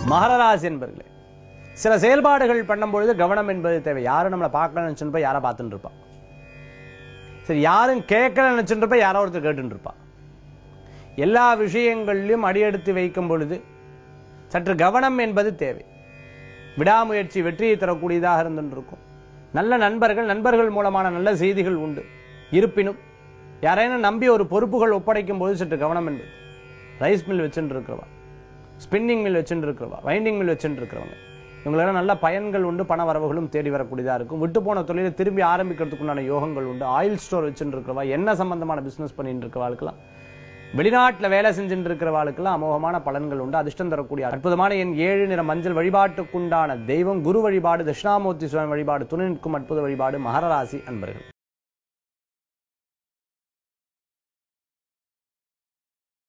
மகரராசி என்பர்களே சில செயல்பாடுகள் பண்ணும்பொழுது கவனம் என்பது தேவை யாரும் நம்மளை பார்க்கணும்னு நினைச்சுட்டு யாரை பார்த்துட்டு இருப்பா சரி யாரும் கேட்கல நினைச்சுட்டு இருப்பா யாரோ ஒருத்தர் கேட்டுட்டு இருப்பா எல்லா விஷயங்களிலும் அடியெடுத்து வைக்கும் பொழுது சற்று கவனம் என்பது தேவை விடாமுயற்சி வெற்றியை தரக்கூடியதாக இருந்துருக்கும் நல்ல நண்பர்கள் நண்பர்கள் மூலமான நல்ல செய்திகள் உண்டு இருப்பினும் யாரையும் நம்பி ஒரு பொறுப்புகள் ஒப்படைக்கும் போது சற்று கவனம் என்பது ரைஸ் மில் வச்சுட்டு இருக்கிறவா ஸ்பின்னிங் மில் வச்சுட்டு இருக்கிறவா வைண்டிங் மில் வச்சுட்டு இருக்கிறவங்க இவங்களெல்லாம் நல்ல பயன்கள் உண்டு பண வரவுகளும் தேடி வரக்கூடியதா இருக்கும் விட்டு போன தொழிலை திரும்பி ஆரம்பிக்கிறதுக்குண்டான யோகங்கள் உண்டு ஆயில் ஸ்டோர் வச்சுட்டு இருக்கிறவா என்ன சம்பந்தமான பிசினஸ் பண்ணிட்டு இருக்கிறவாளுக்கெல்லாம் வெளிநாட்டுல வேலை செஞ்சுட்டு இருக்கிறவாளுக்கெல்லாம் அமோகமான பலன்கள் உண்டு அதிர்ஷ்டம் தரக்கூடிய அற்புதமான என் ஏழு நிற மஞ்சள் வழிபாட்டுக்குண்டான தெய்வம் குரு வழிபாடு தட்சிணாமூர்த்தி சுவாமி வழிபாடு துணை நிற்கும் அற்புத வழிபாடு மகர ராசி அன்பர்கள்